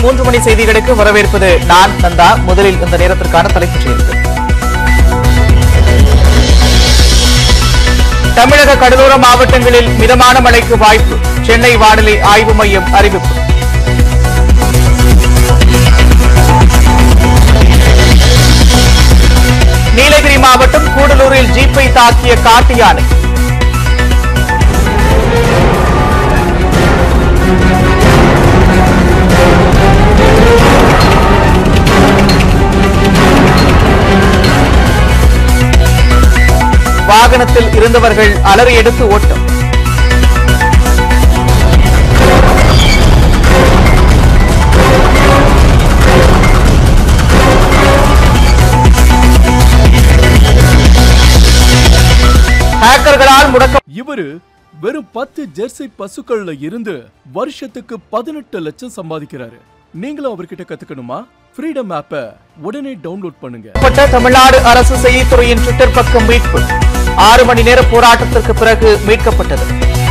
மூன்று மணி செய்திகளுக்கு வரவேற்பது நான் நந்தா முதலில் இந்த நேரத்திற்கான தலைப்புச் செய்திகள் தமிழக கடலோர மாவட்டங்களில் மிதமான மழைக்கு வாய்ப்பு சென்னை வானிலை ஆய்வு மையம் அறிவிப்பு நீலகிரி மாவட்டம் கூடலூரில் ஜீப்பை தாக்கிய காட்டு யானை வாகனத்தில் இருந்தவர்கள் அலறி எடுத்து ஓட்டம் ஹேக்கர்களால் முடக்க இவரு வெறும் பத்து ஜெர்சி பசுக்கள்ல இருந்து வருஷத்துக்கு பதினெட்டு லட்சம் சம்பாதிக்கிறாரு நீங்களும் அவர்கிட்ட கத்துக்கணுமா ஃப்ரீடம் ஆப்பை உடனே டவுன்லோட் பண்ணுங்க பட்ட தமிழ்நாடு அரசு செய்தித்துறையின் ட்விட்டர் பக்கம் மீட்பு ஆறு மணி நேர போராட்டத்திற்கு பிறகு மீட்கப்பட்டது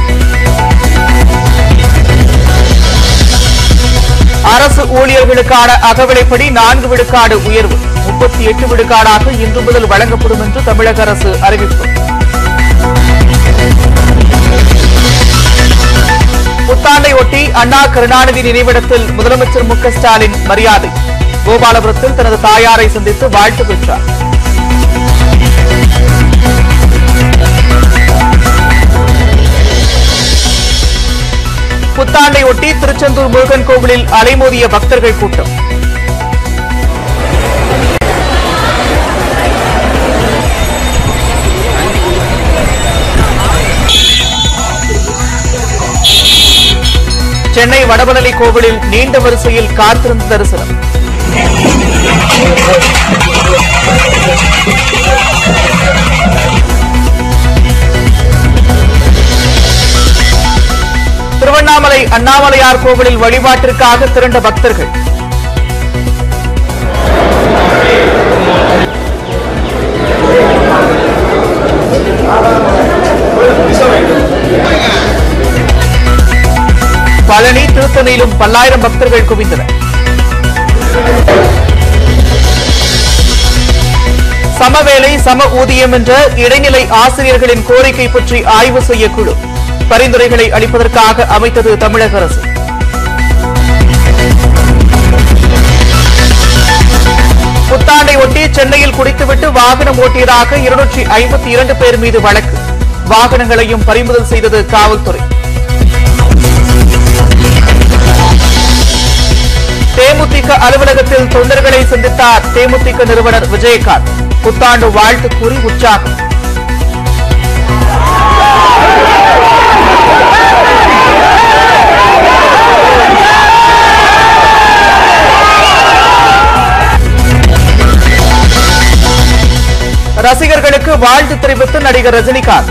அரசு ஊழியர்களுக்கான அகவிலைப்படி நான்கு விழுக்காடு உயர்வு முப்பத்தி எட்டு விழுக்காடாக இன்று முதல் வழங்கப்படும் என்று தமிழக அரசு அறிவிப்பு புத்தாண்டை ஒட்டி அண்ணா கருணாநிதி நினைவிடத்தில் முதலமைச்சர் மு க ஸ்டாலின் மரியாதை கோபாலபுரத்தில் தனது தாயாரை சந்தித்து வாழ்த்து பெற்றார் புத்தாண்டை ஒட்டி திருச்செந்தூர் முருகன் கோவிலில் அலைமோதிய பக்தர்கள் கூட்டம் சென்னை வடபழனி கோவிலில் நீண்ட வரிசையில் காத்திருந்த தரிசனம் திருவண்ணாமலை அண்ணாமலையார் கோவிலில் வழிபாட்டிற்காக திரண்ட பக்தர்கள் பழனி திருத்தணியிலும் பல்லாயிரம் பக்தர்கள் குவிந்தனர் சமவேலை சம ஊதியம் என்ற இடைநிலை ஆசிரியர்களின் கோரிக்கை பற்றி ஆய்வு செய்ய குழு பரிந்துரைகளை அளிப்பதற்காக அமைத்தது தமிழக அரசு புத்தாண்டை ஒட்டி சென்னையில் குடித்துவிட்டு வாகனம் ஓட்டியதாக இருநூற்றி ஐம்பத்தி இரண்டு பேர் மீது வழக்கு வாகனங்களையும் பறிமுதல் செய்தது காவல்துறை தேமுதிக அலுவலகத்தில் தொண்டர்களை சந்தித்தார் தேமுதிக நிறுவனர் விஜயகாந்த் புத்தாண்டு வாழ்த்து கூறி உற்சாகம் ரசிகர்களுக்கு வாழ்த்து தெரிவித்து நடிகர் ரஜினிகாந்த்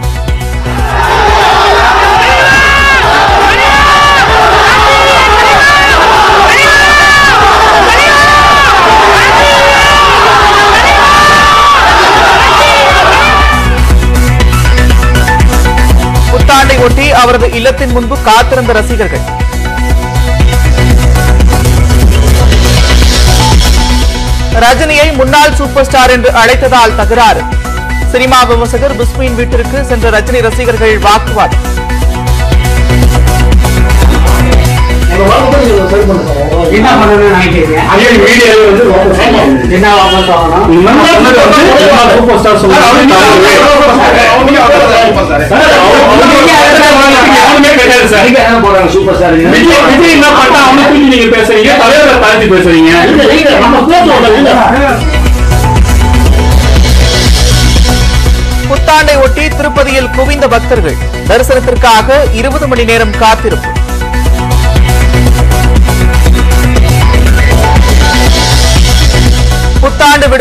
புத்தாண்டை ஒட்டி அவரது இல்லத்தின் முன்பு காத்திருந்த ரசிகர்கள் ரஜினியை முன்னாள் சூப்பர் ஸ்டார் என்று அழைத்ததால் தகராறு சினிமா விமர்சகர் பிஸ்மியின் வீட்டிற்கு சென்ற ரஜினி ரசிகர்கள் வாக்குவாதம் என்ன பண்ணணும்னு நினைக்கிறீங்க அதே மீடியா வந்து என்ன வாபஸ் வாங்கணும் இந்த மாதிரி சொன்னது வந்து எல்லா சூப்பர் ஸ்டார் சொல்றாங்க யாருமே கிடையாது சார் நீங்க என்ன போறாங்க சூப்பர் ஸ்டார் விஜய் விஜய் என்ன பண்ணா அவனை தூக்கி நீங்க பேசுறீங்க தலைவரை தாழ்த்தி பேசுறீங்க நம்ம பேசுவோம் புத்தாண்டை ஒட்டி திருப்பதியில் குவிந்த பக்தர்கள் தரிசனத்திற்காக இருபது மணி நேரம் காத்திருப்பு புத்தாண்டு விடு-